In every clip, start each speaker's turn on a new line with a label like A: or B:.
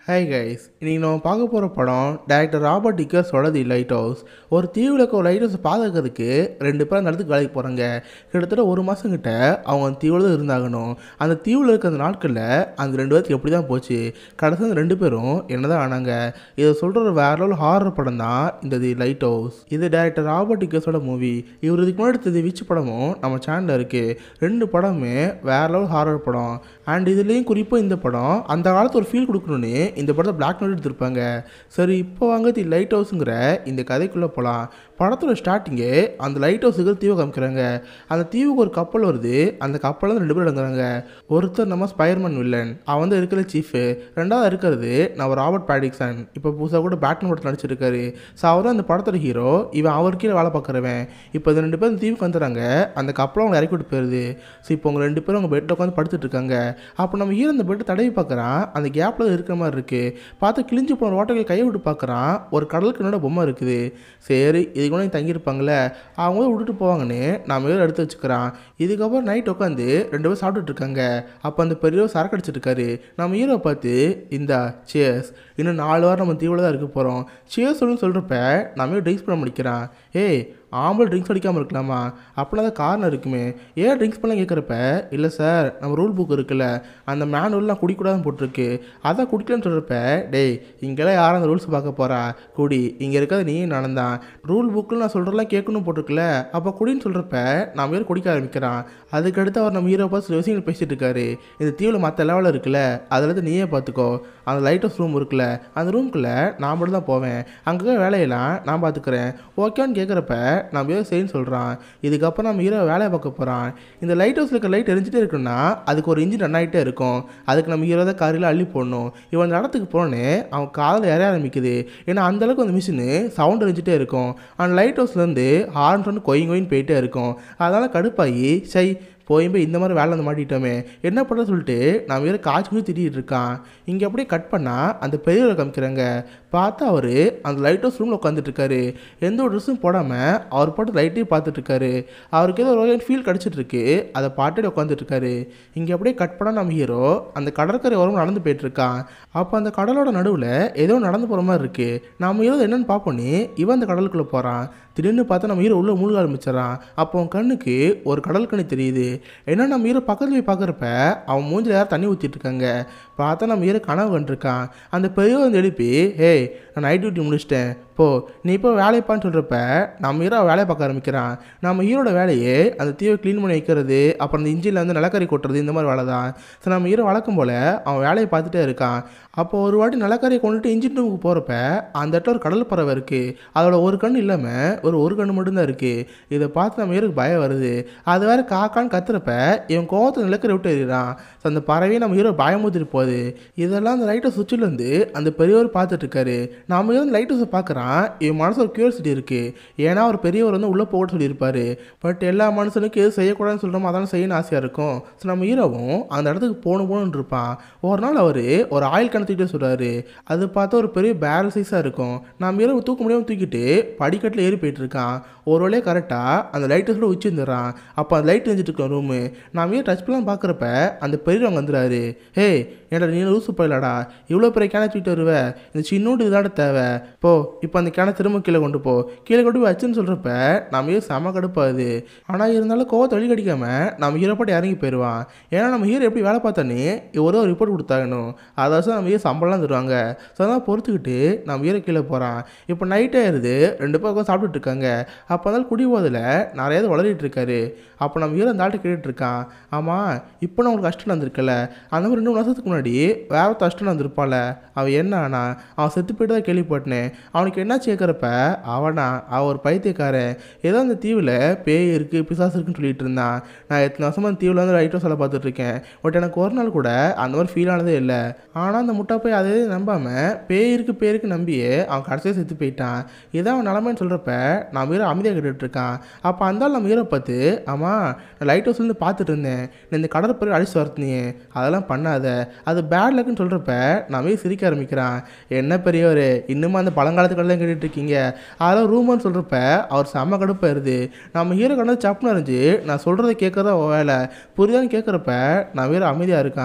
A: hi guys இன்னைக்கு நம்ம பார்க்க போகிற படம் டேரக்டர் ராபர்ட் டிக்கர்ஸோட தி லைட் ஹவுஸ் ஒரு தீவில் இருக்க ஒரு லைட் ஹவுஸ் பார்க்கறதுக்கு ரெண்டு பேரும் அந்த இடத்துக்கு வேலைக்கு போகிறாங்க கிட்டத்தட்ட ஒரு மாதம் கிட்ட அவங்க அந்த தீவில் தான் இருந்தாகணும் அந்த தீவில் இருக்க அந்த நாட்களில் அந்த ரெண்டு பேருக்கு எப்படி தான் போச்சு கடைசி அந்த ரெண்டு பேரும் என்ன தான் ஆனாங்க இதை சொல்கிற ஒரு வேற லெவல் ஹாரர் படம் தான் இந்த தி லைட் ஹவுஸ் இது டேரக்டர் ராபர்ட் டிக்கர்ஸோட மூவி இவர் இதுக்கு முன்னாடி எடுத்த விச் படமும் நம்ம சேனலில் இருக்குது ரெண்டு படமே வேற லெவல் ஹாரர் படம் அண்ட் இதுலேயும் குறிப்பாக இந்த படம் அந்த காலத்து ஒரு ஃபீல் கொடுக்கணுன்னு இந்த படத்தை பிளாக் அண்ட் எடுத்திருப்பாங்க சரி இப்போ வாங்க தி லைட் ஹவுஸுங்கிற இந்த கதைக்குள்ளே போகலாம் படத்தோட ஸ்டார்டிங்கே அந்த லைட் ஹவுஸுக்கு தீவை காமிக்கிறாங்க அந்த தீவுக்கு ஒரு கப்பல் வருது அந்த கப்பலில் வந்து ரெண்டு பேர் இறங்குறாங்க ஒருத்தர் நம்ம ஸ்பைர்மேன் வில்லன் அவன் வந்து இருக்கிற சீஃபு ரெண்டாவது இருக்கிறது நம்ம ராபர்ட் பேடிக்சன் இப்போ புதுசாக கூட பேட்மேன் படத்தில் நடிச்சிருக்காரு ஸோ அவர் தான் அந்த படத்தோட ஹீரோ இவன் அவர் கீழே வேலை பார்க்குறவன் இப்போ இந்த ரெண்டு பேரும் இந்த தீவுக்கு வந்துடுறாங்க அந்த கப்பலை அவங்க இறக்கி விட்டு போயிருது ஸோ இப்போ அவங்க ரெண்டு பேரும் அவங்க பெட்டில் உட்காந்து படுத்துட்டு இருக்காங்க அப்போ நம்ம ஹீரோ அந்த பெட்டை தடவி பார்க்குறான் அந்த கேப்பில் இருக்கிற மாதிரி இருக்குது பார்த்து கிழிஞ்சு போன ஓட்டைகள் கையை விட்டு பார்க்குறான் ஒரு கடலுக்கு என்னோட பொம்மை இருக்குது சரி இதுக்கு முன்னாடி தங்கியிருப்பாங்களே அவங்க வந்து விட்டுட்டு போவாங்கன்னு நான் மேலே எடுத்து வச்சுக்கிறான் இதுக்கப்புறம் நைட் உட்காந்து ரெண்டு பேரும் சாப்பிட்டுட்டு இருக்காங்க அப்போ அந்த பெரியவர் சரக்கு அடிச்சிட்டு இருக்காரு நம்ம ஹீரோ பார்த்து இந்தா சேஸ் இன்னும் நாலு வாரம் நம்ம தீவில் தான் இருக்க போகிறோம் சேஸ் சொல்லணும்னு சொல்கிறப்ப நம்ம ட்ரிங்க்ஸ் பண்ண முடிக்கிறான் ஏய் ஆம்பளை ட்ரிங்க்ஸ் அடிக்காமல் இருக்கலாமா அப்படின்னா தான் காரணம் இருக்குமே ஏன் ட்ரிங்க்ஸ் பண்ணலாம் கேட்குறப்ப இல்லை சார் நம்ம ரூல் புக் இருக்குல்ல அந்த மேனுவல்லாம் குடிக்கூடாதுன்னு போட்டிருக்கு அதான் குடிக்கலன்னு சொல்கிறப்ப டேய் இங்கெல்லாம் யாரும் அந்த ரூல்ஸ் பார்க்க போகிறா குடி இங்கே இருக்கிறது நீ நடந்தான் ரூல் புக்கில் நான் சொல்கிறதெல்லாம் கேட்கணும் போட்டிருக்குல்ல அப்போ குடின்னு சொல்கிறப்ப நம்ம ஹீரோ குடிக்க ஆரம்பிக்கிறான் அதுக்கடுத்து அவர் நம்ம ஹீரோ பார்த்து சில விஷயங்கள் பேசிட்டு இருக்காரு இந்த தீவில் மற்ற லெவலில் இருக்குல்ல அதில் இருந்து நீயே பார்த்துக்கோ அந்த லைட் ஹவுஸ் ரூம் இருக்குல்ல அந்த ரூம்குள்ளே நான் மட்டும் தான் போவேன் அங்கே வேலையெல்லாம் நான் பார்த்துக்கிறேன் ஓகேன்னு கேட்குறப்ப நம்ம ஹீரோ சரின்னு சொல்கிறான் இதுக்கப்புறம் நம்ம ஹீரோ வேலையை பார்க்க போகிறான் இந்த லைட் ஹவுஸில் இருக்க லைட் எரிஞ்சிட்டே இருக்குன்னா அதுக்கு ஒரு இன்ஜின் ரன் ஆகிட்டே இருக்கும் அதுக்கு நம்ம ஹீரோ தான் காரில் அள்ளி போடணும் இவன் அந்த இடத்துக்கு போனே அவன் காதில் இறைய ஆரம்பிக்குது ஏன்னா அந்தளவுக்கு அந்த மிஷினு சவுண்ட் எரிஞ்சிட்டே இருக்கும் அந்த லைட் ஹவுஸ்லேருந்து ஹார்ன் சொன்னு கொயின் கொயின் போயிட்டே இருக்கும் அதனால் கடுப்பாகி சை போய் போய் இந்த மாதிரி வேலை வந்து மாட்டிட்டோமே என்ன பண்ண சொல்லிட்டு நான் வேறு காய்ச்சி கொஞ்சம் திட்டிகிட்டு இருக்கான் இங்கே அப்படியே கட் பண்ணால் அந்த பெரியவரை காமிக்கிறாங்க பார்த்தா அவர் அந்த லைட் ஹவுஸ் ரூமில் உட்காந்துட்டு இருக்காரு எந்த ஒரு ட்ரெஸ்ஸும் போடாமல் அவர் பாட்டு லைட்டையும் பார்த்துட்டு இருக்காரு அவருக்கு ஏதோ ஒரு வகையான ஃபீல் கிடச்சிட்டு இருக்கு அதை பாட்டுட்டு உட்காந்துட்டு இருக்காரு இங்கே அப்படியே கட் பண்ணால் நம்ம ஹீரோ அந்த கடற்கரை ஓரம் நடந்து போயிட்டு இருக்கான் அப்போ அந்த கடலோட நடுவில் ஏதோ நடந்து போகிற மாதிரி இருக்குது நம்ம ஹீரோ என்னன்னு பார்ப்போன்னே இவன் அந்த கடலுக்குள்ளே போகிறான் திடீர்னு பார்த்தா நம்ம ஹீரோ உள்ளே மூழ்க ஆரம்பிச்சிடறான் அப்போ அவன் கண்ணுக்கு ஒரு கடல் கண்ணு தெரியுது என்ன நம்ம ஹீரோ பக்கத்துல போய் பார்க்குறப்ப அவன் மூஞ்சில் யாரும் தண்ணி ஊற்றிட்டு இருக்காங்க பார்த்தா நம்ம ஹீரோ கனவு கண்டிருக்கான் அந்த பெரியவர் வந்து எழுப்பி ஹேய் நான் நைட் டியூட்டி முடிச்சிட்டேன் போ நீ இப்போ வேலைப்பான்னு சொல்கிறப்ப நம்ம ஹீரோ வேலையை பார்க்க ஆரம்பிக்கிறான் நம்ம ஹீரோட வேலையே அந்த தீவை க்ளீன் பண்ணி வைக்கிறது அப்புறம் அந்த இன்ஜினில் வந்து நிலக்கரி கொட்டுறது இந்த மாதிரி வேலை தான் ஸோ நம்ம ஹீரோ வழக்கம் போல் அவன் வேலையை பார்த்துட்டே இருக்கான் அப்போ ஒரு வாட்டி நிலக்கரியை கொண்டுட்டு இன்ஜின் ரூமுக்கு போகிறப்ப அந்த இடத்துல ஒரு கடல் பறவை இருக்குது அதோட ஒரு கண் இல்லாமல் ஒரு ஒரு கண்ணு மட்டும்தான் இருக்குது இதை பார்த்து நம்ம ஹீரோக்கு பயம் வருது அது வேற காக்கான்னு கத்துறப்ப இவன் கோவத்தை நிலக்கரி விட்டு எறிகிறான் ஸோ அந்த பறவையை நம்ம ஹீரோ பயமுத்திட்டு போகுது இதெல்லாம் அந்த லைட்டை சுவிட்சிலேருந்து அந்த பெரியவர் பார்த்துட்டு இருக்காரு நம்ம ஹீரோ அந்த லைட் ஹவுஸை பார்க்குறான் இவன் மனசு ஒரு கியூரியாசிட்டி இருக்குது ஏன்னா அவர் பெரியவர் வந்து உள்ளே போக சொல்லியிருப்பாரு பட் எல்லா மனுஷனுக்கும் எது செய்யக்கூடாதுன்னு சொல்கிறோமோ அதான் செய்யணும் ஆசையாக இருக்கும் ஸோ நம்ம ஹீரோவும் அந்த இடத்துக்கு போகணும் போகணுன்னு இருப்பான் ஒரு நாள் அவர் ஒரு ஆயில் கிணத்துக்கிட்டே சொல்கிறாரு அது பார்த்தா ஒரு பெரிய பேரல் சைஸாக இருக்கும் நம்ம ஹீரோ தூக்க முடியாமல் தூக்கிட்டு படிக்கட்டில் ஏறி போயிட்டு இருக்கான் ஒரு வழியாக கரெக்டாக அந்த லைட் ஹவுஸில் உச்சி இருந்துடுறான் அப்போ அந்த லைட் எரிஞ்சிட்டு இருக்கோம் ரூமு நான் ஹீரோ டச் பண்ணலாம் பார்க்குறப்ப அந்த பெரியவங்க வந்துடுறாரு ஹே ஏன்டா நீ லூசு போயிலடா இவ்வளோ பெரிய கிணறு தூக்கிட்டு வருவ இந்த சின்னோண்டு இதாட தேவை போ இப்போ அந்த கிணறு திரும்ப கீழே கொண்டு போ கீழே கொண்டு போய் வச்சுன்னு சொல்கிறப்ப நம்ம ஹீரோ செம கடுப்பாகுது ஆனால் இருந்தாலும் கோவத்தை வெளி கடிக்காம நம்ம ஹீரோ பாட்டு இறங்கி போயிடுவான் ஏன்னா நம்ம ஹீரோ எப்படி வேலை பார்த்தானே ஒரே ஒரு ரிப்போர்ட் கொடுத்தாகணும் அதாச்சும் நம்ம ஹீரோ சம்பளம்லாம் தருவாங்க ஸோ அதான் பொறுத்துக்கிட்டு நம்ம ஹீரோ கீழே போகிறான் இப்போ நைட் ஆயிடுது ரெண்டு பேர் உட்காந்து சாப்பிட்டுட்டு இருக்காங்க அப்போ இருந்தாலும் குடி போதில் நிறைய இது வளரிட்டு இருக்காரு அப்போ நம்ம ஹீரோ அந்த ஆள்கிட்ட கேட்டுட்டு இருக்கான் ஆமாம் இப்போ நான் உங்களுக்கு கஷ்டம் வந்திருக்கல அந்த மாதிரி ரெண்டு மூணு வருஷத்துக்கு முன்னாடி வேற ஒருத்தன் கஷ்டம் வந்திருப்பால அவன் என்ன ஆனா அவன் செத்து போயிட்டு தான் கேள்விப்பட்டேன் அவனுக்கு என்ன கேட்குறப்ப அவனா அவன் ஒரு பைத்தியக்காரன் ஏதோ அந்த தீவில் பேய் இருக்குது பிசாசு இருக்குன்னு சொல்லிட்டு இருந்தான் நான் எத்தனை வருஷமா அந்த தீவில் வந்து ரைட்டோ சொல்ல பார்த்துட்டு இருக்கேன் பட் எனக்கு ஒரு நாள் கூட அந்த மாதிரி ஃபீல் ஆனதே இல்லை ஆனால் அந்த முட்டா போய் அதே நம்பாமல் பேய் இருக்கு பேருக்கு நம்பியே அவன் கடைசியாக செத்து போயிட்டான் இதான் அவன் நிலமைன்னு சொல்கிறப்ப நான் வீர அமைதியாக கேட்டுட்டு இருக்கான் அப்போ அந்த ஆள் நம்ம ஹீரோ பார்த்து ஆமாம் நான் லைட் ஹவுஸ்லேருந்து பார்த்துட்டு இருந்தேன் நீ இந்த கடற்பரை அடிச்சு வரத்துனியே அதெல்லாம் பண்ணாத அது பேட் லக்குன்னு சொல்கிறப்ப நான் போய் சிரிக்க ஆரம்பிக்கிறான் என்ன பெரியவர் இன்னுமா அந்த பழங்காலத்து கடையில் கேட்டுட்டு இருக்கீங்க அதெல்லாம் ரூமர்னு சொல்கிறப்ப அவர் செம்ம கடுப்பாயிருது நம்ம ஹீரோ கண்டது சப்புன்னு இருந்துச்சு நான் சொல்கிறத கேட்குறதா வேலை புரியுதான்னு கேட்குறப்ப நான் வேறு அமைதியாக இருக்கான்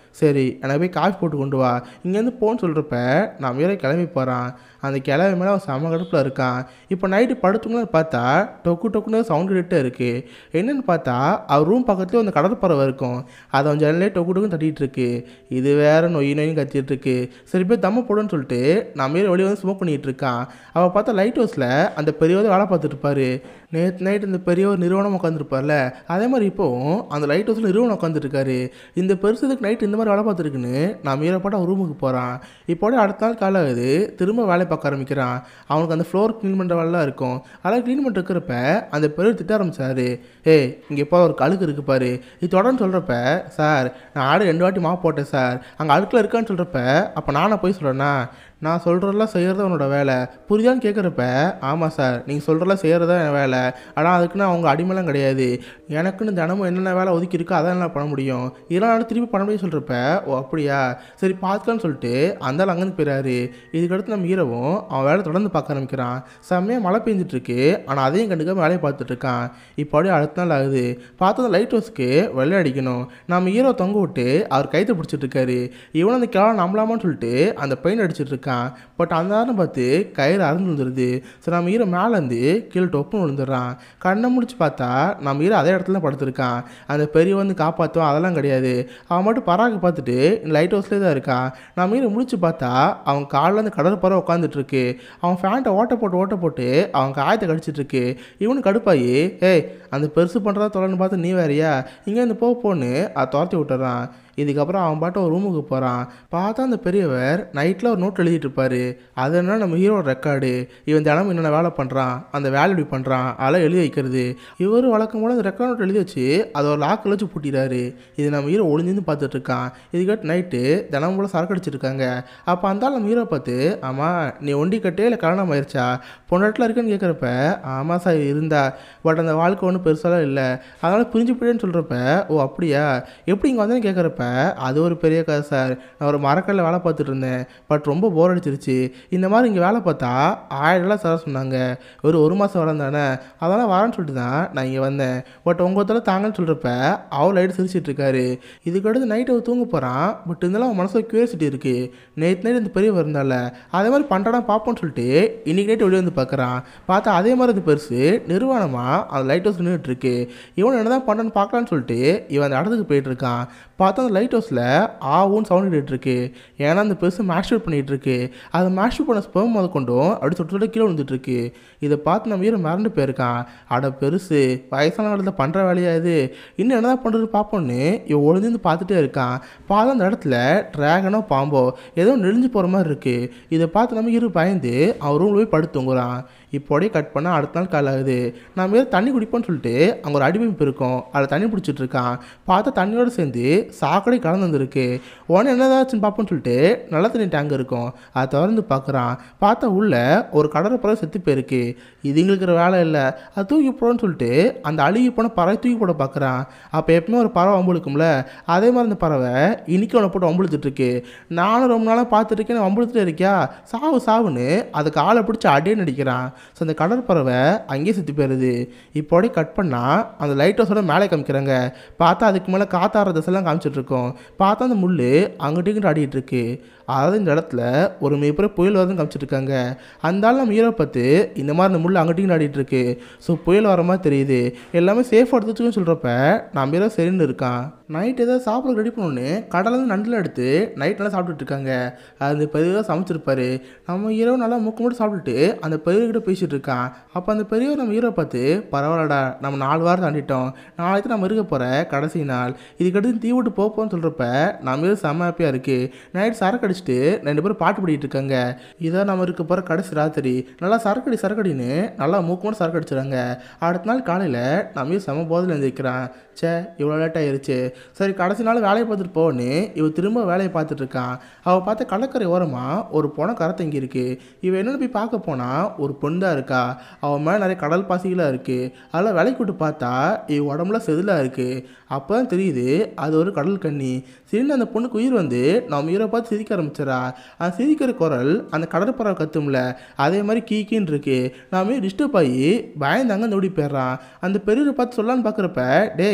A: சரி எனக்கு போய் காஃபி போட்டு கொண்டு வா இங்கேருந்து போன்னு சொல்கிறப்ப நான் மீற கிளம்பி போகிறான் அந்த கிளம்பி மேலே அவன் செம கடுப்பில் இருக்கான் இப்போ நைட்டு படுத்துங்கன்னு பார்த்தா டொக்கு டொக்குன்னு சவுண்ட் கிட்டே இருக்குது என்னன்னு பார்த்தா அவர் ரூம் பக்கத்துலேயே அந்த கடற்பறவை இருக்கும் அதை அவன் ஜன்னலே டொக்கு டொக்குன்னு தட்டிட்டு இருக்கு இது வேற நொய் நொய்னு கத்திட்டு இருக்கு சரி போய் தம்ம போடுன்னு சொல்லிட்டு நான் மீறி வெளியே வந்து ஸ்மோக் பண்ணிட்டு இருக்கான் அவள் பார்த்தா லைட் ஹவுஸில் அந்த பெரியவர் வேலை பார்த்துட்டு இருப்பாரு நேற்று நைட் இந்த பெரியவர் நிறுவனம் உட்காந்துருப்பார்ல அதே மாதிரி இப்போவும் அந்த லைட் ஹவுஸில் நிறுவனம் உட்காந்துருக்காரு இந்த பெருசுக்கு நைட் இந்த மாதிரி வேலை பார்த்துருக்குன்னு நான் மீறப்பட்ட ரூமுக்கு போகிறான் இப்போட அடுத்த நாள் காலை ஆகுது திரும்ப வேலை பார்க்க ஆரம்பிக்கிறான் அவனுக்கு அந்த ஃப்ளோர் க்ளீன் பண்ணுற வேலைலாம் இருக்கும் அதெல்லாம் க்ளீன் பண்ணிட்டு இருக்கிறப்ப அந்த பெரியவர் திட்ட ஆரம்பிச்சாரு ஏய் இங்கே இப்போ ஒரு கழுக்கு இருக்கு பாரு இது தொடர்ந்து சொல்கிறப்ப சார் நான் ஆடு ரெண்டு வாட்டி மாவு போட்டேன் சார் அங்கே அழுக்கில் இருக்கான்னு சொல்கிறப்ப அப்போ நானே போய் சொல்கிறேன்னா நான் சொல்கிறதெல்லாம் செய்கிறது உன்னோட வேலை புரியுதான்னு கேட்குறப்ப ஆமாம் சார் நீங்கள் சொல்கிறதெல்லாம் செய்கிறது தான் என் வேலை ஆனால் அதுக்குன்னு அவங்க அடிமைலாம் கிடையாது எனக்குன்னு தினமும் என்னென்ன வேலை ஒதுக்கி இருக்கோ அதான் நான் பண்ண முடியும் இதெல்லாம் என்னால் திருப்பி பண்ண முடியும் சொல்கிறப்ப ஓ அப்படியா சரி பார்த்துக்கலான்னு சொல்லிட்டு அந்த ஆள் அங்கேருந்து போயிறாரு இதுக்கடுத்து நம்ம ஹீரோவும் அவன் வேலை தொடர்ந்து பார்க்க ஆரம்பிக்கிறான் செம்மையாக மழை பெஞ்சிட்டு இருக்கு ஆனால் அதையும் கண்டுக்காம வேலையை பார்த்துட்டு இருக்கான் இப்போ அப்படியே அடுத்த நாள் ஆகுது பார்த்து அந்த லைட் ஹவுஸ்க்கு வெள்ளை அடிக்கணும் நம்ம ஹீரோ தொங்க விட்டு அவர் கைத்தை பிடிச்சிட்டு இருக்காரு இவனும் அந்த கிழமை நம்பலாமான்னு சொல்லிட்டு அந்த பெயிண்ட் அடிச்சிட்டு இருக்கான் பட் அந்த நேரம் பார்த்து கயிறு அறந்து வந்துடுது சரி நம்ம ஹீரோ மேலேருந்து கீழே டொப்புன்னு விழுந்துடுறான் கண்ணை முடிச்சு பார்த்தா நம்ம ஹீரோ அதே இடத்துல படுத்திருக்கான் அந்த பெரிய வந்து காப்பாற்றுவோம் அதெல்லாம் கிடையாது அவன் மட்டும் பராக்கு பார்த்துட்டு லைட் ஹவுஸ்லேயே தான் இருக்கான் நம்ம ஹீரோ முடிச்சு பார்த்தா அவன் காலில் அந்த கடற்பறை உட்காந்துட்டு இருக்கு அவன் ஃபேண்ட்டை ஓட்ட போட்டு ஓட்ட போட்டு அவன் காயத்தை கடிச்சிட்டு இருக்கு இவனு கடுப்பாயி ஏய் அந்த பெருசு பண்ணுறதா தொலைன்னு பார்த்து நீ வேறியா இங்கேருந்து போ போன்னு அதை துரத்தி விட்டுறான் இதுக்கப்புறம் அவன் பாட்டு ஒரு ரூமுக்கு போகிறான் பார்த்தா அந்த பெரியவர் நைட்டில் ஒரு நோட் எழுதிட்டு இருப்பாரு அது என்ன நம்ம ஹீரோட ரெக்கார்டு இவன் தினமும் என்னென்ன வேலை பண்ணுறான் அந்த வேலை இப்படி பண்ணுறான் அதெல்லாம் எழுதி வைக்கிறது இவர் வழக்கம் போல அந்த ரெக்கார்ட் நோட் எழுதி வச்சு அதை ஒரு லாக்கில் வச்சு பூட்டிடுறாரு இது நம்ம ஹீரோ ஒளிஞ்சிருந்து பார்த்துட்டு இருக்கான் இதுக்காட்டு நைட்டு தினமும் போல சரக்கு அடிச்சிருக்காங்க அப்போ அந்த ஆள் நம்ம ஹீரோ பார்த்து ஆமாம் நீ ஒண்டி கட்டே இல்லை கல்யாணம் ஆயிடுச்சா பொண்டாட்டில் இருக்கேன்னு கேட்குறப்ப ஆமாம் சார் இருந்தா பட் அந்த வாழ்க்கை ஒன்றும் பெருசாலாம் இல்லை அதனால் பிரிஞ்சு போயிட்டேன்னு சொல்கிறப்ப ஓ அப்படியா எப்படி இங்கே வந்தேன்னு கேட்குறப்ப அது ஒரு பெரிய கதை சார் நான் ஒரு மரக்கல்ல வேலை பார்த்துட்டு இருந்தேன் பட் ரொம்ப போர் அடிச்சிருச்சு இந்த மாதிரி இங்கே வேலை பார்த்தா ஆயிரம் ரூபா சார் சொன்னாங்க ஒரு ஒரு மாதம் வரேன் தானே அதெல்லாம் வரேன்னு சொல்லிட்டு தான் நான் இங்கே வந்தேன் பட் உங்கள் ஒருத்தர தாங்கன்னு சொல்கிறப்ப அவர் லைட் சிரிச்சிட்டு இருக்காரு இதுக்கடுத்து நைட்டு அவன் தூங்க போகிறான் பட் இருந்தாலும் அவன் மனசில் க்யூரியாசிட்டி இருக்குது நேற்று நைட் இந்த பெரியவர் இருந்தால அதே மாதிரி பண்ணுறானா பார்ப்போம்னு சொல்லிட்டு இன்னைக்கு நைட்டு வெளியே வந்து பார்க்குறான் பார்த்தா அதே மாதிரி அது பெருசு நிர்வாணமாக அந்த லைட் ஹவுஸ் நின்றுட்டு இருக்கு இவன் என்ன தான் பண்ணுறான்னு பார்க்கலான்னு சொல்லிட்டு இவன் அந்த இடத்துக்கு போயிட்டு இருக்கான் பார்த்தா அந்த லைட் ஹவுஸில் ஆவும் சவுண்ட் கேட்டு இருக்கு ஏன்னா அந்த பெருசு மேஷ்யூட் பண்ணிட்டு இருக்கு அதை மேஷ்யூட் பண்ண ஸ்பெர்ம் முத கொண்டும் அப்படி சொட்டு சொட்டு கீழே விழுந்துட்டு இருக்கு இதை பார்த்து நம்ம வீரன் மறந்து போயிருக்கான் அட பெருசு வயசான இடத்துல பண்ணுற வேலையா இது இன்னும் என்னதான் பண்ணுறது பார்ப்போன்னு இவன் ஒளிஞ்சிருந்து பார்த்துட்டே இருக்கான் பார்த்தா அந்த இடத்துல ட்ராகனோ பாம்போ ஏதோ நெளிஞ்சு போகிற மாதிரி இருக்கு இதை பார்த்து நம்ம இரு பயந்து அவன் ரூமில் போய் படுத்து தூங்குறான் இப்போடே கட் பண்ணால் அடுத்த நாள் கால் ஆகுது நான் வேறு தண்ணி குடிப்போன்னு சொல்லிட்டு அங்கே ஒரு அடிமைப்பு இருக்கும் அதில் தண்ணி பிடிச்சிட்டு இருக்கான் பார்த்தா தண்ணியோடு சேர்ந்து சாக்கடை கலந்து வந்திருக்கு உடனே என்னதாச்சுன்னு பார்ப்போன்னு சொல்லிட்டு நல்ல தண்ணி டேங்க் இருக்கும் அதை திறந்து பார்க்குறான் பார்த்தா உள்ள ஒரு கடற்பறவை செத்து போயிருக்கு இது எங்களுக்கு இருக்கிற வேலை இல்லை அது தூக்கி போடணும்னு சொல்லிட்டு அந்த அழுகி போன பறவை தூக்கி போட பார்க்குறான் அப்போ எப்பவுமே ஒரு பறவை அம்புழுக்கும்ல அதே மாதிரி அந்த பறவை இன்னைக்கு அவனை போட்டு அம்புழுத்துட்டு இருக்கு நானும் ரொம்ப நாளாக பார்த்துட்டு இருக்கேன் அம்புழுத்துட்டே இருக்கியா சாவு சாவுன்னு அதுக்கு ஆளை பிடிச்சி அடியே நடிக்கிறான் ஸோ அந்த கடற்பறவை அங்கேயே சுற்றி போயிடுது இப்போடே கட் பண்ணால் அந்த லைட் ஹவுஸோட மேலே காமிக்கிறாங்க பார்த்தா அதுக்கு மேலே காத்தாற திசைலாம் காமிச்சிட்டு இருக்கோம் பார்த்தா அந்த முள் அங்கிட்டு இங்கிட்டு ஆடிட்டு இருக்கு அதாவது இந்த இடத்துல ஒரு மிகப்பெரிய புயல் வருதுன்னு காமிச்சிட்டு இருக்காங்க அந்த ஆள் நம்ம ஹீரோ பார்த்து இந்த மாதிரி அந்த முள் அங்கிட்டு இங்கிட்டு ஆடிட்டு இருக்கு ஸோ புயல் வர மாதிரி தெரியுது எல்லாமே சேஃபாக எடுத்துச்சுன்னு சொல்கிறப்ப நம்ம ஹீரோ சரின்னு இருக்கான் நைட் ஏதாவது சாப்பிட ரெடி பண்ணோன்னு கடலேருந்து நண்டில் எடுத்து நைட் நல்லா சாப்பிட்டுட்டு இருக்காங்க அந்த பெரியவர் சமைச்சிருப்பாரு நம்ம ஹீரோ நல்லா முக்கு மட்டும் சாப்பிட்டுட்டு அந்த பெரியவர்கிட்ட பேசிட்டு இருக்கான் அப்போ அந்த பெரியவர் நம்ம ஹீரோ பார்த்து பரவாயில்லடா நம்ம நாலு வாரம் தாண்டிட்டோம் நாளைக்கு நம்ம இருக்க போகிற கடைசி நாள் இதுக்கடுத்து தீ விட்டு போப்போன்னு சொல்கிறப்ப நம்ம ஹீரோ செம்ம ஹாப்பியாக இருக்குது நைட் சரக்கு அடிச்சுட்டு ரெண்டு பேரும் பாட்டு பாடிட்டு இருக்காங்க இதான் நம்ம இருக்க போகிற கடைசி ராத்திரி நல்லா சரக்கடி சரக்கடின்னு நல்லா மூக்கு மட்டும் சரக்கு அடிச்சிடுறாங்க அடுத்த நாள் காலையில் நம்ம ஹீரோ செம்ம போதில் எழுந்திருக்கிறான் ச்சே இவ்வளோ லேட் ஆயிருச்சு சரி கடைசி நாள் வேலையை பார்த்துட்டு போன்னு இவன் திரும்ப வேலையை பார்த்துட்டு இருக்கான் அவள் பார்த்த கடற்கரை ஓரமாக ஒரு பொணம் கரை தங்கி இருக்கு இவன் என்னென்னு போய் பார்க்க போனால் ஒரு பொண்ணு தான் இருக்கா அவன் மேலே நிறைய கடல் பாசிகளாக இருக்குது அதெல்லாம் வேலைக்கு விட்டு பார்த்தா இவ உடம்புல செதிலாக இருக்குது அப்போ தான் தெரியுது அது ஒரு கடல் கன்னி சரின்னு அந்த பொண்ணுக்கு உயிர் வந்து நம்ம உயிரை பார்த்து சிரிக்க ஆரம்பிச்சிடறா அந்த சிரிக்கிற குரல் அந்த கடற்பறவை கத்தும்ல அதே மாதிரி கீக்கின்னு இருக்கு நாமே டிஸ்டர்ப் ஆகி பயந்தாங்க அந்த ஓடி போயிடுறான் அந்த பெரியவரை பார்த்து சொல்லலான்னு பார்க்குறப்ப டேய்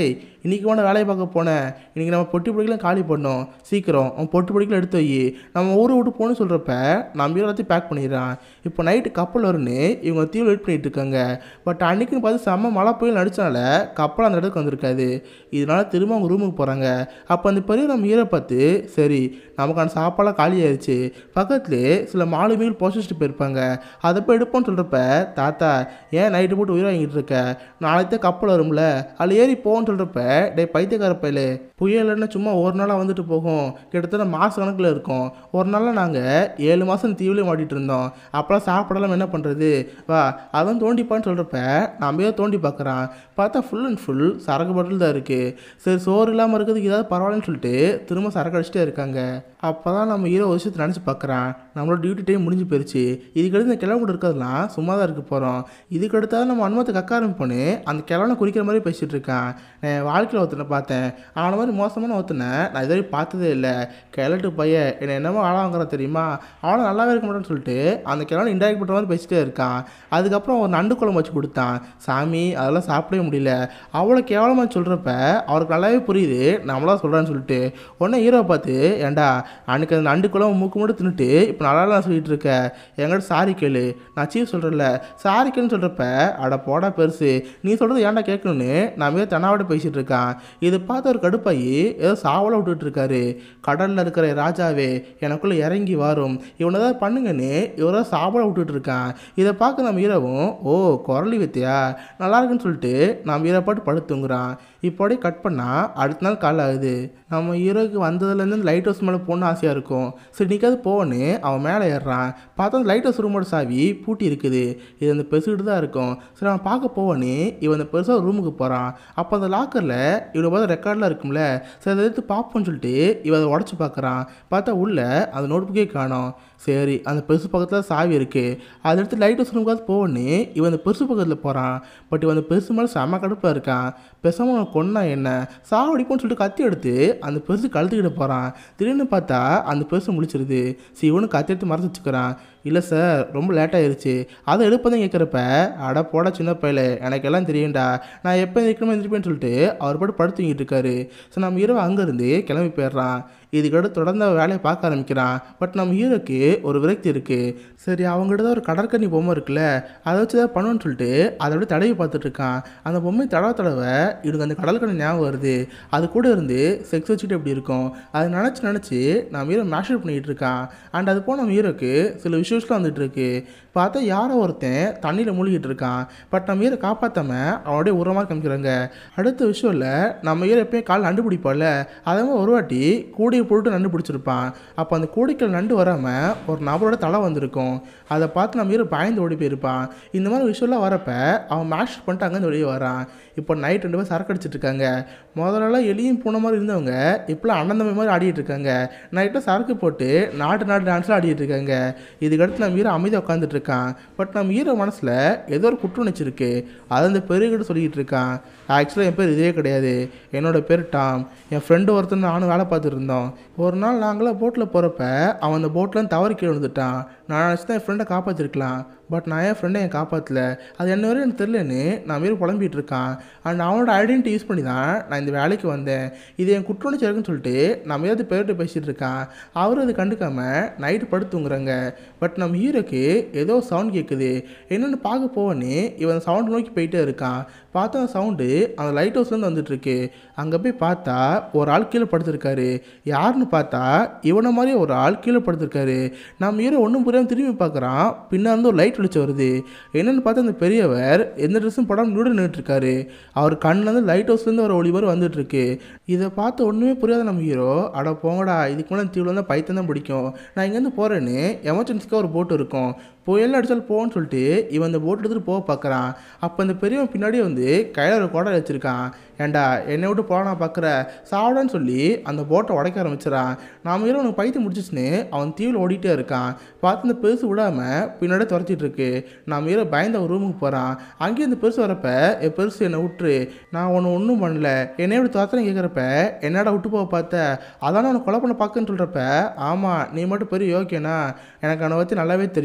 A: இன்றைக்கி வேணா வேலையை பார்க்க போனேன் இன்றைக்கி நம்ம பொட்டி பிடிக்கலாம் காலி பண்ணோம் சீக்கிரம் அவன் பொட்டி பிடிக்கலாம் எடுத்து வை நம்ம ஊரை விட்டு போகணும்னு சொல்கிறப்ப நம்ம எல்லாத்தையும் பேக் பண்ணிடுறான் இப்போ நைட்டு கப்பல் வரும்னு இவங்க தீவில் வெயிட் பண்ணிட்டு இருக்காங்க பட் அன்னைக்குன்னு பார்த்து செம்ம மழை புயல் நடிச்சனால கப்பல் அந்த இடத்துக்கு வந்திருக்காது இதனால திரும்ப அவங்க ரூமுக்கு போகிறாங்க அப்போ அந்த பெரிய நம்ம ஹீரோ பார்த்து சரி நமக்கான சாப்பாடெல்லாம் காலி ஆயிடுச்சு பக்கத்துலேயே சில மாலுமிகள் போஸ்ட் போயிருப்பாங்க அதை போய் எடுப்போம்னு சொல்கிறப்ப தாத்தா ஏன் நைட்டு போட்டு உயிர் வாங்கிட்டு இருக்க நாளைக்கு தான் கப்பல் வரும்ல அதில் ஏறி போன்னு சொல்கிறப்ப டே பைத்தியக்கார பையலு புயல்னு சும்மா ஒரு நாளாக வந்துட்டு போகும் கிட்டத்தட்ட மாத கணக்கில் இருக்கும் ஒரு நாளில் நாங்கள் ஏழு மாதம் தீவிலே மாட்டிகிட்டு இருந்தோம் அப்போலாம் சாப்பிடலாம் என்ன பண்ணுறது வா அவன் தோண்டிப்பான்னு சொல்கிறப்ப நம்ம ஏதோ தோண்டி பார்க்குறான் பார்த்தா ஃபுல் அண்ட் ஃபுல் சரக்கு பாட்டில் தான் இருக்குது சரி சோறு இல்லாமல் இருக்கிறதுக்கு ஏதாவது பரவாயில்லன்னு சொல்லிட்டு திரும்ப சரக்கு அடிச்சிட்டே இருக்காங்க அப்போ தான் நம்ம ஹீரோ ஒரு விஷயத்தை நினச்சி பார்க்குறான் நம்மளோட டியூட்டி டைம் முடிஞ்சு போயிருச்சு இதுக்கடுத்து இந்த கிழமை கூட இருக்கிறதுலாம் சும்மா தான் இருக்க போகிறோம் இதுக்கு அடுத்தாவது நம்ம அனுமத்தை கக்க ஆரம்பிப்போன்னு அந்த கிழவனை குறிக்கிற மாதிரி பேசிகிட்டு இருக்கான் நான் என் வாழ்க்கையில் ஒருத்தனை பார்த்தேன் அவனை மாதிரி மோசமான ஒருத்தனை நான் இது வரைக்கும் பார்த்ததே இல்லை கிழட்டு பையன் என்னை என்னமோ ஆளாங்கிறான் தெரியுமா அவனை நல்லாவே இருக்க மாட்டேன்னு சொல்லிட்டு அந்த கிழவனை இன்டராக்ட் பண்ணுற மாதிரி பேசிட்டே இருக்கான் அதுக்கப்புறம் ஒரு நண்டு குழம்பு வச்சு கொடுத்தான் சாமி அதெல்லாம் சாப்பிடவே முடியல அவ்வளோ கேவலமாக சொல்கிறப்ப அவருக்கு நல்லாவே புரியுது நம்மளா சொல்கிறான்னு சொல்லிட்டு உடனே ஹீரோவை பார்த்து ஏன்டா அன்னைக்கு அந்த நண்டு குழம்பு மூக்கு மட்டும் தின்னுட்டு இப்போ நல்லா நான் சொல்லிட்டு இருக்க என்கிட்ட சாரி கேளு நான் சீஃப் சொல்கிறேன்ல சாரி கேளுன்னு சொல்கிறப்ப அட போடா பெருசு நீ சொல்கிறது ஏன்டா கேட்கணும்னு நான் மீது தன்னாவோட பேசிகிட்டு இருக்கான் இது பார்த்து ஒரு கடுப்பாகி ஏதோ சாவலை விட்டுட்டு இருக்காரு கடலில் இருக்கிற ராஜாவே எனக்குள்ளே இறங்கி வரும் இவனை ஏதாவது பண்ணுங்கன்னு இவரை சாவலை விட்டுட்டு இருக்கான் இதை பார்க்க நம்ம ஹீரோவும் ஓ குரலி வித்தியா நல்லா இருக்குன்னு சொல்லிட்டு நம்ம ஹீரோ பாட்டு படுத்துங்கிறான் இப்போடே கட் பண்ணால் அடுத்த நாள் காலை ஆகுது நம்ம ஹீரோக்கு வந்ததுலேருந்து லைட் ஹவுஸ் மேலே போகணும்னு ஆசையாக இருக்கும் சரி நிற்காது போவன்னு அவன் மேலே ஏறுறான் பார்த்தா அந்த லைட் ஹவுஸ் ரூமோட சாவி பூட்டி இருக்குது இது அந்த பெருசுக்கிட்டு தான் இருக்கும் சரி அவன் பார்க்க போவன்னு இவன் அந்த பெருசாக ரூமுக்கு போகிறான் அப்போ அந்த லாக்கரில் இவனை பார்த்து ரெக்கார்ட்லாம் இருக்கும்ல சரி அதை எடுத்து பார்ப்போம்னு சொல்லிட்டு இவன் அதை உடச்சி பார்க்குறான் பார்த்தா உள்ள அந்த நோட் புக்கே காணோம் சரி அந்த பெருசு பக்கத்தில் சாவி இருக்குது அதை எடுத்து லைட் ஹவுஸ் ரூமுக்காவது போவன்னு இவன் அந்த பெருசு பக்கத்தில் போகிறான் பட் இவன் அந்த பெருசு மேலே செம கடுப்பாக இருக்கான் பேசாமல் அவனை கொன்னா என்ன சாவடிப்போன்னு சொல்லிட்டு கத்தி எடுத்து அந்த பெருசு கழுத்துக்கிட்ட போகிறான் திடீர்னு பார்த்தா அந்த பெருசு முடிச்சிருது சரி இவனு கத்தி எடுத்து மறைச்சு வச்சுக்கிறான் இல்லை சார் ரொம்ப லேட் ஆயிருச்சு அதை எடுப்பதான் கேட்குறப்ப அட போட சின்ன பையல எனக்கு எல்லாம் தெரியும்டா நான் எப்போ எந்திரிக்கணுமோ எந்திரிப்பேன்னு சொல்லிட்டு அவர் பாட்டு படுத்து தூங்கிட்டு இருக்காரு ஸோ நம்ம ஹீரோ அங்கேருந்து கிளம்பி போயிடுறான் இதுக்கடுத்து தொடர்ந்து அவன் வேலையை பார்க்க ஆரம்பிக்கிறான் பட் நம்ம ஹீரோக்கு ஒரு விரக்தி இருக்குது சரி அவங்ககிட்ட தான் ஒரு கடற்கன்னி பொம்மை இருக்குல்ல அதை வச்சு தான் பண்ணுவேன்னு சொல்லிட்டு அதை அப்படியே தடவி பார்த்துட்டு இருக்கான் அந்த பொம்மை தடவை தடவை இவனுக்கு அந்த கடற்கன்னி ஞாபகம் வருது அது கூட இருந்து செக்ஸ் வச்சுட்டு எப்படி இருக்கும் அதை நினச்சி நினச்சி நம்ம ஹீரோ மேஷர் பண்ணிகிட்டு இருக்கான் அண்ட் அது போல் நம்ம ஹீரோக்கு சில விஷயம்ஸ்லாம் வந்துட்டு இருக்கு பார்த்தா யாரோ ஒருத்தன் தண்ணியில் மூழ்கிட்டு இருக்கான் பட் நம்ம ஹீரோ காப்பாற்றாம அவனுடைய உரமாக காமிக்கிறாங்க அடுத்த விஷயம் இல்லை நம்ம ஹீரோ எப்பயும் கால் நண்டு பிடிப்பான்ல அதே மாதிரி ஒரு வாட்டி கூடையை போட்டு நண்டு பிடிச்சிருப்பான் அப்போ அந்த கூடைக்கல் நண்டு வராமல் ஒரு நபரோட தலை வந்திருக்கும் அதை பார்த்து நம்ம ஹீரோ பயந்து ஓடி போயிருப்பான் இந்த மாதிரி விஷயம்லாம் வரப்ப அவன் மேஷ் பண்ணிட்டு அங்கேருந்து வெளியே வரான் இப்போ நைட் ரெண்டு பேர் சரக்கு அடிச்சிட்டு இருக்காங்க முதல்லலாம் எலியும் பூனை மாதிரி இருந்தவங்க இப்போலாம் அண்ணன் தம்பி மாதிரி ஆடிட்டு இருக்காங்க நைட்டில் சரக்கு போட்டு நாட்டு நாட்டு டான்ஸ்லாம் ஆடிட்டு இருக்காங்க இதுக்கடுத்து நம்ம ஹீரோ அமைதியாக உட்காந்துட்டு இருக்கான் பட் நம்ம ஹீரோ மனசில் ஏதோ ஒரு குற்றம் இருக்கு அது அந்த பெருகிட்ட சொல்லிக்கிட்டு இருக்கான் ஆக்சுவலாக என் பேர் இதே கிடையாது என்னோட பேர் டாம் என் ஃப்ரெண்டு ஒருத்தன் நானும் வேலை பார்த்துட்டு இருந்தோம் ஒரு நாள் நாங்களாம் போட்டில் போகிறப்ப அவன் அந்த போட்டில் தவறி கீழே விழுந்துட்டான் நான் நினச்சி தான் என் ஃப்ரெண்டை காப்பாற்றிருக்கலாம் பட் நான் என் ஃப்ரெண்டை என் காப்பாற்றல அது என்ன வரையும் எனக்கு தெரிலன்னு நான் மாரி புலம்பிட்டு இருக்கான் அண்ட் அவனோட ஐடென்டிட்டி யூஸ் பண்ணி தான் நான் இந்த வேலைக்கு வந்தேன் இது என் குற்றணிச்சு இருக்குன்னு சொல்லிட்டு நம்ம ஏதாவது பேர்கிட்ட பேசிகிட்டு இருக்கான் அவர் அது கண்டுக்காம நைட்டு படுத்து தூங்குறாங்க பட் நம்ம ஹீரோக்கு ஏதோ சவுண்ட் கேட்குது என்னென்னு பார்க்க போவன்னு இவன் சவுண்ட் நோக்கி போயிட்டே இருக்கான் பார்த்தா அந்த சவுண்டு அந்த லைட் ஹவுஸ்லேருந்து வந்துட்டுருக்கு அங்கே போய் பார்த்தா ஒரு ஆள் கீழே படுத்திருக்காரு யாருன்னு பார்த்தா இவனை மாதிரி ஒரு ஆள் கீழே படுத்திருக்காரு நம்ம ஹீரோ ஒன்றும் புரியாமல் திரும்பி பார்க்குறான் பின்னாந்து ஒரு லைட் வெளிச்சம் வருது என்னென்னு பார்த்தா அந்த பெரியவர் எந்த ட்ரெஸ்ஸும் படம் நின்று நின்றுட்டுருக்காரு அவர் கண்ணிலேருந்து லைட் ஹவுஸ்லேருந்து ஒரு ஒளி மாதிரி வந்துட்டுருக்கு இதை பார்த்து ஒன்றுமே புரியாத நம்ம ஹீரோ அட போங்கடா இதுக்கு மேலே தீவில் வந்து பைத்தம் தான் பிடிக்கும் நான் இங்கேருந்து போகிறேன்னு எமர்ஜென்சிக்காக ஒரு போட்டு இருக்கும் புயல் அடிச்சால் போன்னு சொல்லிட்டு இவன் அந்த போட் எடுத்துகிட்டு போக பார்க்குறான் அப்போ அந்த பெரியவன் பின்னாடியே வந்து கையில் ஒரு குடை வச்சுருக்கான் ஏன்டா என்னை விட்டு போனா பார்க்குற சாப்பிடான்னு சொல்லி அந்த போட்டை உடைக்க ஆரம்பிச்சிடறான் நாம ஹீரோ உனக்கு பைத்தியம் முடிச்சிச்சுன்னு அவன் தீவில் ஓடிட்டே இருக்கான் பார்த்து அந்த பெருசு விடாமல் பின்னாடியே துரத்திட்டு இருக்கு நம்ம ஹீரோ பயந்த ஒரு ரூமுக்கு போகிறான் அங்கேயும் அந்த பெருசு வரப்ப என் பெருசு என்னை விட்டுரு நான் உன்னை ஒன்றும் பண்ணல என்னை விட்டு துரத்துறேன் கேட்குறப்ப என்னடா விட்டு போக பார்த்த அதானே உன்னை கொலை பண்ண பார்க்குன்னு சொல்கிறப்ப ஆமாம் நீ மட்டும் பெரிய யோக்கியனா எனக்கு அவனை பற்றி நல்லாவே தெரியும்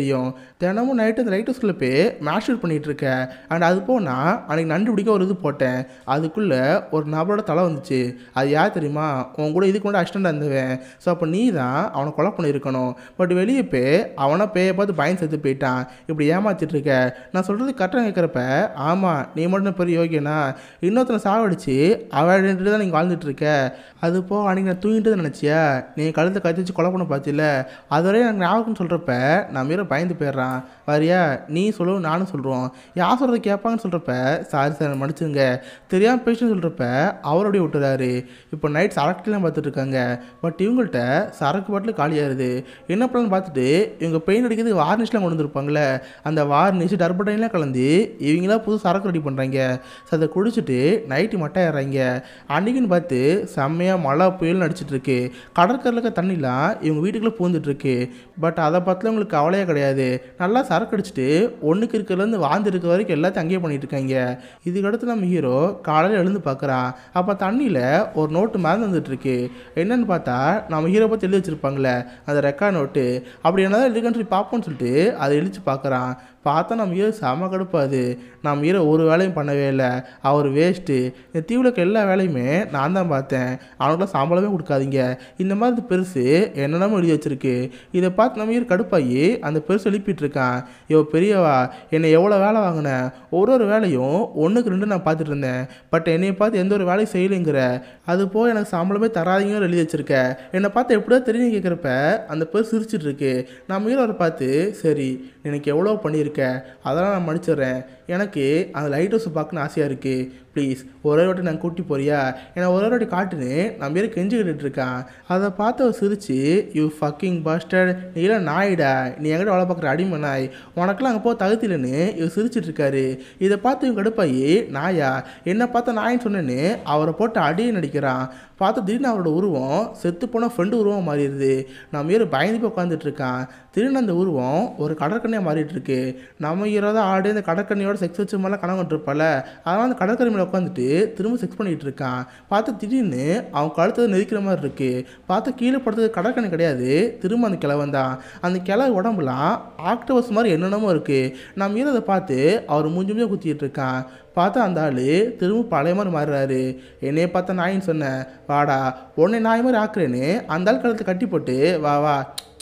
A: தினமும் நைட்டு அந்த லைட் ஹவுஸ்குள்ளே போய் மேஷூட் பண்ணிகிட்டு இருக்கேன் அண்ட் அது போனா அன்னைக்கு நண்டு பிடிக்க ஒரு இது போட்டேன் அதுக்குள்ளே ஒரு நபரோட தலை வந்துச்சு அது யார் தெரியுமா உன் கூட இதுக்கு முன்னாடி அசிஸ்டண்டாக இருந்தவன் ஸோ அப்போ நீ தான் அவனை கொலை பண்ணியிருக்கணும் பட் வெளியே போய் அவனை பேயை பார்த்து பயன் செத்து போயிட்டான் இப்படி ஏமாத்திட்டு இருக்க நான் சொல்கிறது கரெக்டாக கேட்குறப்ப ஆமாம் நீ மட்டும் பெரிய யோகியனா இன்னொருத்தனை சாவடிச்சு அவன் தான் நீங்கள் வாழ்ந்துட்டு இருக்க அது போ அன்றைக்கி நான் தூங்கிட்டு நினச்சியா நீ கழுத்தை கத்தி வச்சு கொலை பண்ண பார்த்தில அதுவரை எனக்கு ஞாபகம் சொல்கிறப்ப நான் மீற பயந்து போயிடுறான் வரியா நீ சொல்லவும் நானும் சொல்கிறோம் யார் சொல்கிறத கேட்பாங்கன்னு சொல்கிறப்ப சாரி சார் மன்னிச்சுங்க தெரியாமல் பேசுன்னு சொல்கிறப்ப அவர் அப்படியே விட்டுறாரு இப்போ நைட் சரக்குலாம் பார்த்துட்டு இருக்காங்க பட் இவங்கள்ட்ட சரக்கு பாட்டில் காலியாகுது என்ன பண்ணலான்னு பார்த்துட்டு இவங்க பெயின் அடிக்கிறதுக்கு வார்னிஷ்லாம் கொண்டு வந்திருப்பாங்களே அந்த வார்னிஷ் டர்படைன்லாம் கலந்து இவங்களா புது சரக்கு ரெடி பண்ணுறாங்க ஸோ அதை குடிச்சிட்டு நைட்டு மட்டை ஏறாங்க அன்றைக்கின்னு பார்த்து செம்மையாக மழை புயல் நடிச்சிட்டு இருக்கு கடற்கரையில் இருக்க தண்ணிலாம் இவங்க வீட்டுக்குள்ளே பூந்துட்டு இருக்கு பட் அதை பார்த்துல உங்களுக்கு கவலையே கிடையாது நல்லா சரக்கு அடிச்சிட்டு ஒன்றுக்கு இருக்கிறதுலேருந்து வாழ்ந்து இருக்க வரைக்கும் எல்லாத்தையும் அங்கேயே பண்ணிட்டு இருக்காங்க இதுக்கடுத்து நம்ம ஹீரோ காலையில் எழுந்து பார்க்குறான் அப்போ தண்ணியில் ஒரு நோட்டு மேலே வந்துட்டு இருக்கு என்னன்னு பார்த்தா நம்ம ஹீரோ பற்றி எழுதி வச்சிருப்பாங்களே அந்த ரெக்கார்ட் நோட்டு அப்படி என்னதான் இருக்குன்னு சொல்லி பார்ப்போம்னு சொல்லிட்டு அதை எழுதி பார்க்குறான் பார்த்தா நம்ம ஹீரோ செம கடுப்பாது நம்ம ஹீரோ ஒரு வேலையும் பண்ணவே இல்லை அவர் வேஸ்ட்டு இந்த தீவில் இருக்க எல்லா வேலையுமே நான் தான் பார்த்தேன் அவனுக்குலாம் சம்பளமே கொடுக்காதீங்க இந்த மாதிரி இது பெருசு என்னென்னமோ எழுதி வச்சிருக்கு இதை பார்த்து நம்ம ஹீரோ கடுப்பாகி அந்த பெருசு எழுப்பிட்டு இருக்கான் இவ பெரியவா என்னை எவ்வளோ வேலை வாங்கினேன் ஒரு ஒரு வேலையும் ஒன்றுக்கு ரெண்டு நான் பார்த்துட்டு இருந்தேன் பட் என்னைய பார்த்து எந்த ஒரு வேலையும் செய்யலைங்கிற அது போய் எனக்கு சம்பளமே தராதீங்கன்னு எழுதி வச்சிருக்க என்னை பார்த்து எப்படியோ தெரியும் கேட்குறப்ப அந்த பெருசு சிரிச்சிட்டு இருக்கு நம்ம ஹீரோ அவரை பார்த்து சரி எனக்கு எவ்வளோ பண்ணியிருக்க அதெல்லாம் நான் மன்னிச்சிடுறேன் எனக்கு அந்த லைட் ஹவுஸை பார்க்கணுன்னு ஆசையாக இருக்குது ப்ளீஸ் ஒரே வாட்டி நான் கூட்டி போறியா ஏன்னா ஒரே வாட்டி காட்டுன்னு நம்ம பேர் கெஞ்சி கேட்டுட்டு இருக்கான் அதை பார்த்து அவர் சிரிச்சு யூ ஃபக்கிங் பஸ்டட் நீ இல்லை நாயிடா நீ என்கிட்ட வேலை பார்க்குற அடிமை நாய் உனக்கெல்லாம் அங்கே போக தகுதி இல்லைன்னு இவர் சிரிச்சிட்டு இருக்காரு இதை பார்த்து இவங்க கடுப்பாயி நாயா என்ன பார்த்த நாயின்னு சொன்னேன்னு அவரை போட்டு அடியை நடிக்கிறான் பார்த்து திடீர்னு அவரோட உருவம் செத்து போன ஃப்ரெண்டு உருவம் மாறிடுது நம்ம ஹீரோ பயந்து போய் உட்காந்துட்டு இருக்கான் திடீர்னு அந்த உருவம் ஒரு கடற்கண்ணியாக மாறிட்டு இருக்கு நம்ம ஹீரோ தான் ஆடு இந்த கடற்கண்ணியோட செக்ஸ் வச்சு மேலே கனவு இருப்பால அதனால் அந்த கடற்கரை மேலே உட்காந்துட்டு திரும்ப செக்ஸ் பண்ணிட்டு இருக்கான் பார்த்து திடீர்னு அவன் கழுத்தை நெரிக்கிற மாதிரி இருக்கு பார்த்து கீழே படுத்தது கடற்கண்ணி கிடையாது திரும்ப அந்த கிழவன் தான் அந்த கிழவு உடம்புலாம் ஆக்டோபஸ் மாதிரி என்னென்னமோ இருக்கு நம்ம ஹீரோ அதை பார்த்து அவர் மூஞ்சி மூஞ்சி குத்திட்டு இருக்கான் பார்த்தா அந்த ஆள் திரும்ப பழைய மாதிரி மாறுறாரு என்னைய பார்த்தா நாயின்னு சொன்னேன் வாடா உன்னை நாய் மாதிரி ஆக்குறேன்னு அந்த ஆள் கழுத்தை கட்டி போட்டு வா வா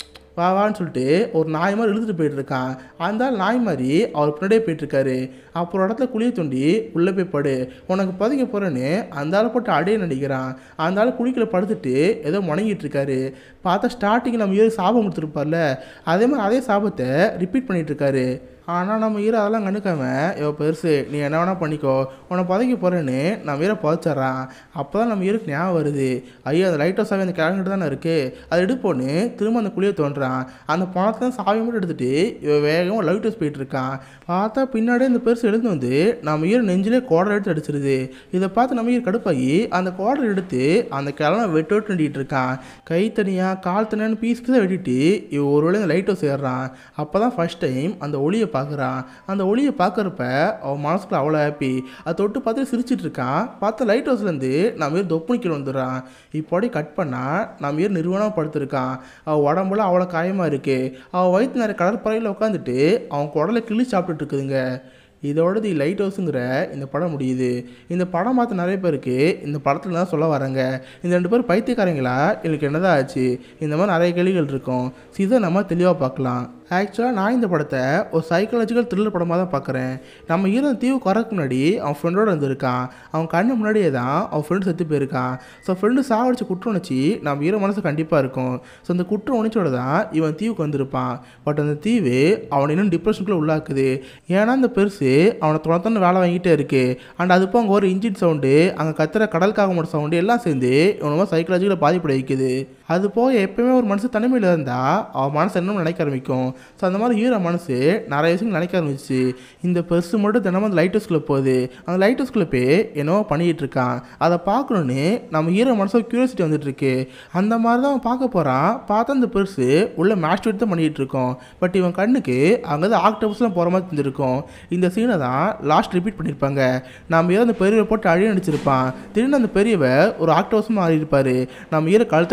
A: வா வான்னு சொல்லிட்டு ஒரு நாய் மாதிரி இழுத்துட்டு போயிட்டு இருக்கான் அந்த ஆள் நாய் மாதிரி அவர் பின்னாடியே போயிட்டு இருக்காரு அப்புறம் இடத்துல குழியை தோண்டி உள்ளே போய் படு உனக்கு பதுக்க போகிறேன்னு அந்த ஆளை போட்டு அடையே நடிக்கிறான் அந்த ஆள் குழிக்குள்ள படுத்துட்டு ஏதோ முணங்கிட்டு இருக்காரு பார்த்தா ஸ்டார்டிங் நம்ம ஏறி சாபம் கொடுத்துருப்பார்ல அதே மாதிரி அதே சாபத்தை ரிப்பீட் பண்ணிட்டு இருக்காரு ஆனால் நம்ம ஹீரோ அதெல்லாம் கண்டுக்காம இவ பெருசு நீ என்ன வேணால் பண்ணிக்கோ உன்னை பதக்கி போகிறேன்னு நம்ம ஹீரோ புதைச்சிட்றான் அப்போ தான் நம்ம ஹீரோக்கு ஞாபகம் வருது ஐயோ அந்த லைட் ஹவுஸாகவே அந்த கேலண்டர் தானே இருக்குது அதை எடுப்போன்னு திரும்ப அந்த குழியை தோன்றான் அந்த பணத்தை தான் சாவி மட்டும் எடுத்துகிட்டு இவன் வேகமாக லைட் ஹவுஸ் போயிட்டு இருக்கான் பார்த்தா பின்னாடியே இந்த பெருசு எழுந்து வந்து நம்ம ஹீரோ நெஞ்சிலே கோடர் எடுத்து அடிச்சிருது இதை பார்த்து நம்ம ஹீரோ கடுப்பாகி அந்த கோடர் எடுத்து அந்த கிழமை வெட்டு வெட்டு நடிட்டு இருக்கான் கை தனியாக கால் தனியான்னு பீஸ் பீஸாக வெட்டிட்டு இவன் ஒரு வேளை இந்த லைட் ஹவுஸ் ஏறுறான் அப்போ தான் ஃபஸ்ட் டைம் அந்த ஒளியை பார்க்குறான் அந்த ஒளியை பார்க்குறப்ப அவன் மனசுக்குள்ள அவ்வளோ ஹாப்பி அதை தொட்டு பார்த்து சிரிச்சிட்டு இருக்கான் பார்த்து லைட் ஹவுஸ்லேருந்து நம்ம ஏர் தொப்புனு கீழே வந்துடுறான் இப்போடி கட் பண்ணால் நம்ம ஏர் நிறுவனம் படுத்திருக்கான் அவன் உடம்புல அவ்வளோ காயமாக இருக்குது அவன் வயிற்று நிறைய கடற்பறையில் உட்காந்துட்டு அவன் குடலை கிளி சாப்பிட்டுட்டு இருக்குதுங்க இதோட தி லைட் ஹவுஸுங்கிற இந்த படம் முடியுது இந்த படம் பார்த்த நிறைய பேருக்கு இந்த படத்தில் தான் சொல்ல வராங்க இந்த ரெண்டு பேரும் பைத்தியக்காரங்களா எனக்கு என்னதான் ஆச்சு இந்த மாதிரி நிறைய கேள்விகள் இருக்கும் ஸோ இதை நம்ம தெளிவாக பார்க்கலாம் ஆக்சுவலாக நான் இந்த படத்தை ஒரு சைக்காலஜிக்கல் த்ரில்லர் படமாக தான் பார்க்குறேன் நம்ம ஹீரோ தீவு குறக்கு முன்னாடி அவன் ஃப்ரெண்டோட இருந்திருக்கான் அவன் கண்ணு முன்னாடியே தான் அவன் ஃப்ரெண்டு செத்து போயிருக்கான் ஸோ ஃப்ரெண்டு சாவடிச்ச குற்ற உணர்ச்சி நம்ம ஹீரோ மனசு கண்டிப்பாக இருக்கும் ஸோ அந்த குற்ற உணர்ச்சியோட தான் இவன் தீவுக்கு வந்திருப்பான் பட் அந்த தீவு அவனை இன்னும் டிப்ரெஷனுக்குள்ளே உள்ளாக்குது ஏன்னா அந்த பெருசு அவனை தொடர்ந்து வேலை வாங்கிட்டே இருக்கு அண்ட் அது போக அங்கே ஒரு இன்ஜின் சவுண்டு அங்கே கத்துற கடல் காகமோட சவுண்டு எல்லாம் சேர்ந்து இவனமா சைக்காலஜிக்கல் பாதிப்படை வைக்குது அது போக எப்பயுமே ஒரு மனசு தனிமையில் இருந்தால் அவன் மனசு என்ன நினைக்க ஆரம்பிக்கும் ஸோ அந்த மாதிரி ஹீரோ மனசு நிறைய விஷயங்கள் நினைக்க ஆரம்பிச்சு இந்த பெருசு மட்டும் தினமும் அந்த லைட் ஹவுஸ்குள்ளே போகுது அந்த லைட் ஹவுஸ்குள்ளே போய் என்னவோ பண்ணிகிட்டு இருக்கான் அதை பார்க்கணுன்னு நம்ம ஹீரோ மனசு கியூரியாசிட்டி வந்துட்டு இருக்கு அந்த மாதிரி தான் அவன் பார்க்க போகிறான் பார்த்தா அந்த பெருசு உள்ள மேட்ச் தான் பண்ணிகிட்டு இருக்கோம் பட் இவன் கண்ணுக்கு அங்கே தான் ஆக்டோபஸ்லாம் போகிற மாதிரி தெரிஞ்சிருக்கும் இந்த சீனை தான் லாஸ்ட் ரிப்பீட் பண்ணியிருப்பாங்க நம்ம ஹீரோ அந்த பெரியவை போட்டு அழிய நடிச்சிருப்பான் திடீர்னு அந்த பெரியவர் ஒரு ஆக்டோபஸ் மாறி இருப்பாரு நம்ம ஹீரோ கழுத்தை பிடிச்சி அடிச்சிருப்பாரு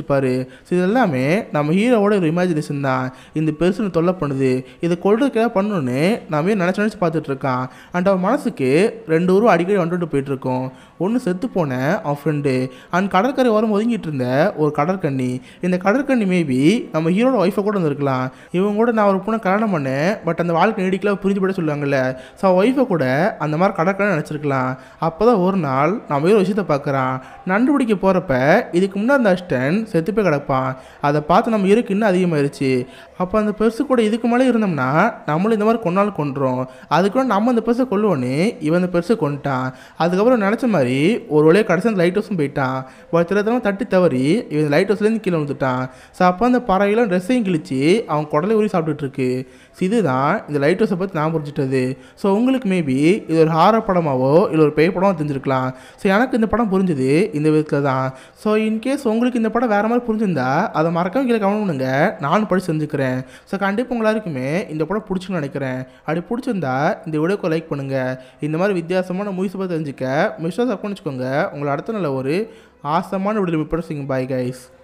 A: வச்சுப்பாரு ஸோ இது எல்லாமே நம்ம ஹீரோவோட ஒரு இமேஜினேஷன் தான் இந்த பெருசுன்னு தொல்லை பண்ணுது இதை கொள்றதுக்கு ஏதாவது பண்ணணும்னு நம்ம நினச்சி நினச்சி பார்த்துட்டு இருக்கான் அண்ட் அவன் மனசுக்கு ரெண்டு உருவம் அடிக்கடி வந்துட்டு போயிட்டு இருக்கோம் ஒன்று செத்து போன அவன் ஃப்ரெண்டு அண்ட் கடற்கரை ஓரம் ஒதுங்கிட்டு இருந்த ஒரு கடற்கண்ணி இந்த கடற்கண்ணி மேபி நம்ம ஹீரோட ஒய்ஃபை கூட வந்திருக்கலாம் இவங்க கூட நான் ஒரு பொண்ணை கல்யாணம் பண்ணேன் பட் அந்த வாழ்க்கை நீடிக்கல புரிஞ்சு போட சொல்லுவாங்கல்ல ஸோ அவன் ஒய்ஃபை கூட அந்த மாதிரி கடற்கரை நினச்சிருக்கலாம் அப்போ தான் ஒரு நாள் நம்ம ஹீரோ விஷயத்தை பார்க்குறான் நண்டு பிடிக்க போகிறப்ப இதுக்கு முன்னாடி அந்த அஸ்டன் செத்து போய் கிடப்பான் அதை பார்த்து நம்ம இருக்கு இன்னும் அதிகமாயிருச்சு அப்போ அந்த பெருசு கூட இதுக்கு மேலே இருந்தோம்னா நம்மளும் இந்த மாதிரி கொண்டாலும் கொண்டுறோம் அதுக்குள்ள நம்ம அந்த பெருசை கொல்லுவோன்னு இவன் அந்த பெருசை கொண்டுட்டான் அதுக்கப்புறம் நினச்ச மாதிரி ஒரு வழியாக கடைசி அந்த லைட் ஹவுஸும் போயிட்டான் ஒருத்தர தடவை தட்டி தவறி இவன் லைட் ஹவுஸ்லேருந்து கீழே வந்துட்டான் ஸோ அப்போ அந்த பறவைகளும் ட்ரெஸ்ஸையும் கிழிச்சு அவன் குடலை ஊறி சாப்பிட்டுட்டு இருக்கு ஸோ இதுதான் இந்த லைட் ஹவுஸை பற்றி நான் புரிஞ்சிட்டது ஸோ உங்களுக்கு மேபி இது ஒரு ஹாரர் படமாவோ இல்லை ஒரு பேய் படமோ தெரிஞ்சிருக்கலாம் ஸோ எனக்கு இந்த படம் புரிஞ்சுது இந்த விதத்தில் தான் ஸோ இன்கேஸ் உங்களுக்கு இந்த படம் வேறு மாதிரி புரிஞ்சிருந்தா அதை மறக்காம கீழே கவனம் பண்ணுங்க நானும் படித்து செஞ்சுக்கிறேன் ஸோ கண்டிப்பாக உங்க எல்லாருக்குமே இந்த படம் பிடிச்சுன்னு நினைக்கிறேன் அப்படி பிடிச்சிருந்தா இந்த வீடியோக்கு லைக் பண்ணுங்கள் இந்த மாதிரி வித்தியாசமான மூவிஸை பற்றி தெரிஞ்சுக்க மிஸ்டர் சப்னு வச்சுக்கோங்க உங்களை அடுத்த நல்ல ஒரு ஆசமான வீடியோ மீட் பண்ண பாய் கைஸ்